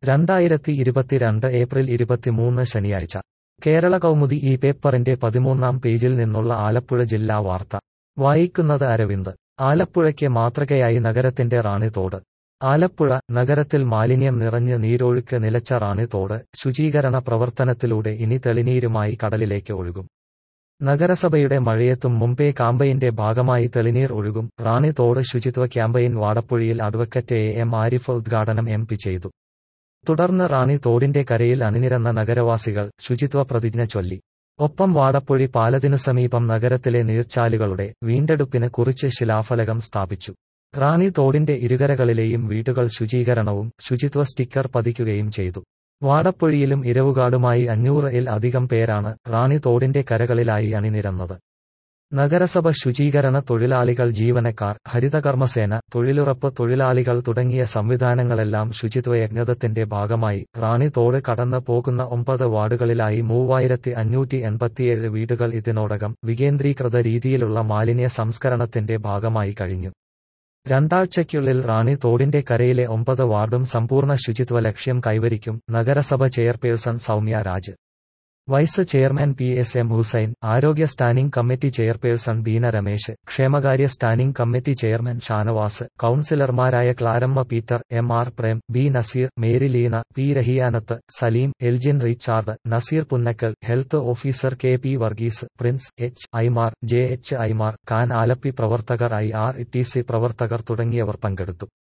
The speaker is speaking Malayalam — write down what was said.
രണ്ടായിരത്തി ഇരുപത്തിരണ്ട് ഏപ്രിൽ ഇരുപത്തിമൂന്ന് ശനിയാഴ്ച കേരള കൗമുദി ഈ പേപ്പറിന്റെ പതിമൂന്നാം പേജിൽ നിന്നുള്ള ആലപ്പുഴ ജില്ലാ വാർത്ത വായിക്കുന്നത് അരവിന്ദ് ആലപ്പുഴയ്ക്ക് മാതൃകയായി നഗരത്തിന്റെ റാണിത്തോട് ആലപ്പുഴ നഗരത്തിൽ മാലിന്യം നിറഞ്ഞ് നീരൊഴുക്ക് നിലച്ച റാണിത്തോട് ശുചീകരണ പ്രവർത്തനത്തിലൂടെ ഇനി തെളിനീരുമായി കടലിലേക്ക് ഒഴുകും നഗരസഭയുടെ മഴയെത്തും മുമ്പേ കാമ്പയിന്റെ ഭാഗമായി തെളിനീർ ഒഴുകും റാണിത്തോട് ശുചിത്വ ക്യാമ്പയിൻ വാടപ്പുഴയിൽ അഡ്വക്കറ്റ് എ എം ആരിഫ് ഉദ്ഘാടനം എം പി ചെയ്തു തുടർന്ന് റാണി തോടിന്റെ കരയിൽ അണിനിരന്ന നഗരവാസികൾ ശുചിത്വ പ്രതിജ്ഞ ചൊല്ലി ഒപ്പം വാടപ്പൊഴി പാലത്തിനു സമീപം നഗരത്തിലെ നീർച്ചാലുകളുടെ വീണ്ടെടുപ്പിന് കുറിച്ച് ശിലാഫലകം സ്ഥാപിച്ചു റാണി തോടിന്റെ ഇരുകരകളിലെയും വീടുകൾ ശുചീകരണവും ശുചിത്വ സ്റ്റിക്കർ പതിക്കുകയും ചെയ്തു വാടപ്പൊഴിയിലും ഇരവുകാടുമായി അഞ്ഞൂറ് ഇൽ അധികം പേരാണ് റാണി തോടിന്റെ കരകളിലായി അണിനിരന്നത് നഗരസഭ ശുചീകരണ തൊഴിലാളികൾ ജീവനക്കാർ ഹരിതകർമ്മസേന തൊഴിലുറപ്പ് തൊഴിലാളികൾ തുടങ്ങിയ സംവിധാനങ്ങളെല്ലാം ശുചിത്വയജ്ഞത്തിന്റെ ഭാഗമായി റാണി തോട് കടന്ന് പോകുന്ന ഒമ്പത് വാർഡുകളിലായി മൂവായിരത്തി അഞ്ഞൂറ്റി എൺപത്തിയേഴ് വീടുകൾ ഇതിനോടകം വികേന്ദ്രീകൃത രീതിയിലുള്ള മാലിന്യ സംസ്കരണത്തിന്റെ ഭാഗമായി കഴിഞ്ഞു രണ്ടാഴ്ചയ്ക്കുള്ളിൽ റാണി തോടിന്റെ കരയിലെ ഒമ്പത് വാർഡും സമ്പൂർണ്ണ ശുചിത്വ ലക്ഷ്യം കൈവരിക്കും നഗരസഭ chairperson Soumya Raj vice chairman P S M Hussain ആരോഗ്യ standing committee chairperson Beena Ramesh ക്ഷേമകാര്യ സ്റ്റാൻഡിംഗ് കമ്മിറ്റി ചെയർമാൻ ഷാനവാസ് കൌൺസിലർമാരായ Claramma Peter M R Prem B Naseer Mary Leena P Rahiyanath Saleem Elgin Richard Naseer Punnakkal health officer K P Varghese Prince H ഐമാർ ജെ എച്ച് ഐമാർ കാൻ ആലപ്പി പ്രവർത്തകർ ഐ ആർ ടി സി പ്രവർത്തകർ തുടങ്ങിയവർ പങ്കെടുത്തു